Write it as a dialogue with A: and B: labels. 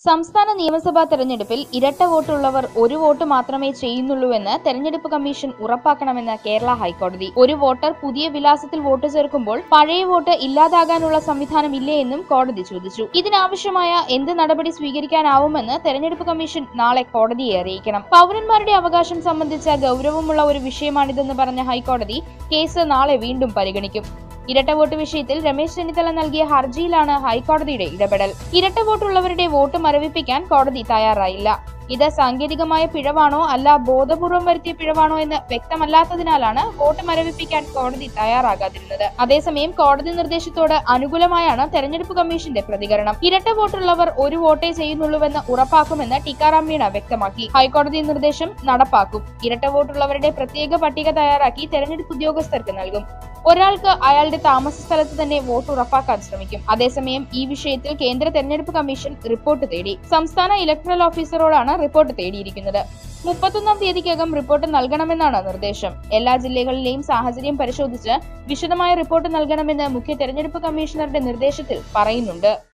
A: സംസ്ഥാന നിയമസഭാ തെരഞ്ഞെടുപ്പിൽ ഇരട്ട വോട്ടുള്ളവർ ഒരു വോട്ട് മാത്രമേ ചെയ്യുന്നുള്ളൂവെന്ന് തെരഞ്ഞെടുപ്പ് കമ്മീഷൻ ഉറപ്പാക്കണമെന്ന് കേരള ഹൈക്കോടതി ഒരു വോട്ടർ പുതിയ വിലാസത്തിൽ വോട്ട് ചേർക്കുമ്പോൾ പഴയ വോട്ട് ഇല്ലാതാകാനുള്ള സംവിധാനം ഇല്ലേ എന്നും കോടതി ചോദിച്ചു ഇതിനാവശ്യമായ എന്ത് നടപടി സ്വീകരിക്കാനാവുമെന്ന് തെരഞ്ഞെടുപ്പ് കമ്മീഷൻ നാളെ കോടതിയെ അറിയിക്കണം പൗരന്മാരുടെ അവകാശം സംബന്ധിച്ച ഗൗരവമുള്ള ഒരു വിഷയമാണിതെന്ന് പറഞ്ഞ ഹൈക്കോടതി കേസ് നാളെ വീണ്ടും പരിഗണിക്കും ഇരട്ട വോട്ട് വിഷയത്തിൽ രമേശ് ചെന്നിത്തല നൽകിയ ഹർജിയിലാണ് ഹൈക്കോടതിയുടെ ഇടപെടൽ ഇരട്ട വോട്ടുള്ളവരുടെ വോട്ട് മരവിപ്പിക്കാൻ കോടതി തയ്യാറായില്ല ഇത് സാങ്കേതികമായ പിഴവാണോ അല്ല ബോധപൂർവം വരുത്തിയ പിഴവാണോ എന്ന് വ്യക്തമല്ലാത്തതിനാലാണ് വോട്ട് മരവിപ്പിക്കാൻ കോടതി തയ്യാറാകാതിരുന്നത് അതേസമയം കോടതി നിർദ്ദേശത്തോട് അനുകൂലമായാണ് തെരഞ്ഞെടുപ്പ് കമ്മീഷന്റെ പ്രതികരണം ഇരട്ട വോട്ടുള്ളവർ ഒരു വോട്ടേ ചെയ്യുന്നുള്ളൂവെന്ന് ഉറപ്പാക്കുമെന്ന് ടിക്കാറാം മീണ വ്യക്തമാക്കി ഹൈക്കോടതി നിർദ്ദേശം നടപ്പാക്കും ഇരട്ട വോട്ടുള്ളവരുടെ പ്രത്യേക പട്ടിക തയ്യാറാക്കി തെരഞ്ഞെടുപ്പ് ഉദ്യോഗസ്ഥർക്ക് നൽകും ഒരാൾക്ക് അയാളുടെ താമസ സ്ഥലത്ത് തന്നെ വോട്ട് ഉറപ്പാക്കാൻ ശ്രമിക്കും അതേസമയം ഈ വിഷയത്തിൽ കേന്ദ്ര തെരഞ്ഞെടുപ്പ് കമ്മീഷൻ റിപ്പോർട്ട് തേടി സംസ്ഥാന ഇലക്ട്രൽ ഓഫീസറോടാണ് റിപ്പോർട്ട് തേടിയിരിക്കുന്നത് മുപ്പത്തൊന്നാം തീയതിക്കകം റിപ്പോർട്ട് നൽകണമെന്നാണ് നിർദ്ദേശം എല്ലാ ജില്ലകളിലെയും സാഹചര്യം പരിശോധിച്ച് വിശദമായ റിപ്പോർട്ട് നൽകണമെന്ന് മുഖ്യ തെരഞ്ഞെടുപ്പ് കമ്മീഷണറുടെ നിർദ്ദേശത്തിൽ പറയുന്നുണ്ട്